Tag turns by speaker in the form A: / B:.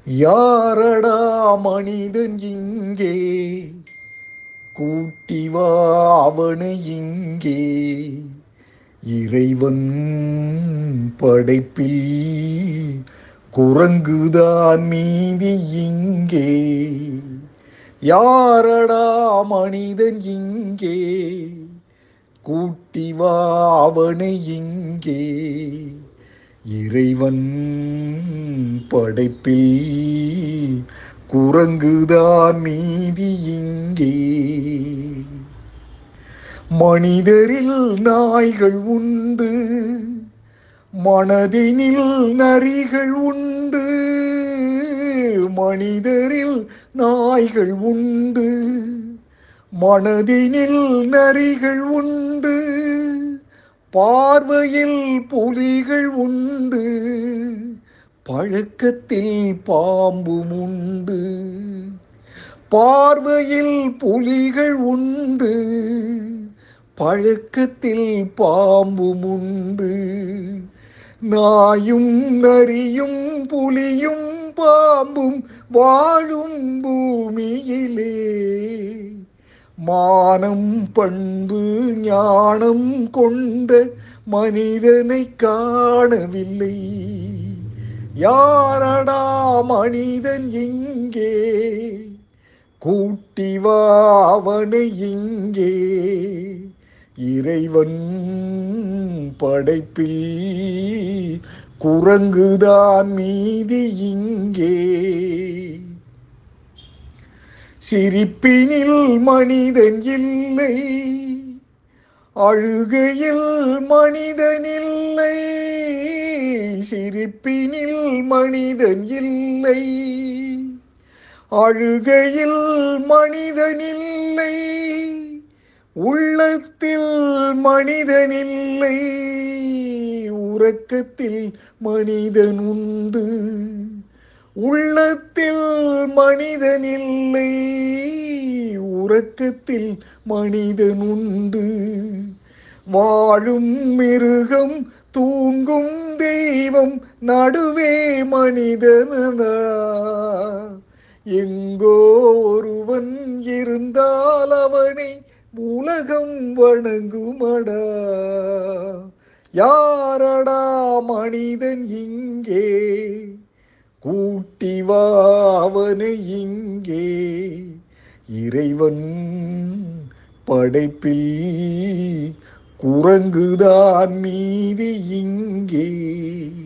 A: யாரடா மனிதன் இங்கே கூட்டி வா அவனை இங்கே இறைவன் படைப்பில் குரங்குதான் மீதி இங்கே யாரடா மனிதன் இங்கே கூட்டி வா அவனை இங்கே இறைவன் படைப்பில் குரங்குதான் மீதி இங்கே மனிதரில் நாய்கள் உண்டு மனதினில் நரிகள் உண்டு மனிதரில் நாய்கள் உண்டு மனதினில் நரிகள் உண்டு பார்வையில் புலிகள் உண்டு பழக்கத்தில் பாம்பும் உண்டு பார்வையில் புலிகள் உண்டு பழக்கத்தில் பாம்பும் உண்டு நாயும் நரியும் புலியும் பாம்பும் வாழும் பூமியிலே மானம் பண்பு ஞானம் கொண்ட மனிதனை காணவில்லை யாரடா மனிதன் இங்கே கூட்டி வா அவனை இங்கே இறைவன் படைப்பில் குரங்குதான் மீதி இங்கே சிரிப்பினில் மனிதன் இல்லை அழுகையில் மனிதன் இல்லை சிரிப்பினில் மனிதன் இல்லை அழுகையில் மனிதன் இல்லை உள்ளத்தில் மனிதனில்லை உறக்கத்தில் மனிதன் உண்டு உள்ளத்தில் மனிதனில்லை உறக்கத்தில் மனிதன் உண்டு வாழும் மிருகம் தூங்கும் தெய்வம் நடுவே மனிதனா எங்கோ ஒருவன் இருந்தால் அவனை உலகம் வணங்குமடா யாரடா மனிதன் இங்கே கூட்டி வா அவனை இங்கே இறைவன் படைப்பில் குரங்குதான் மீதி இங்கே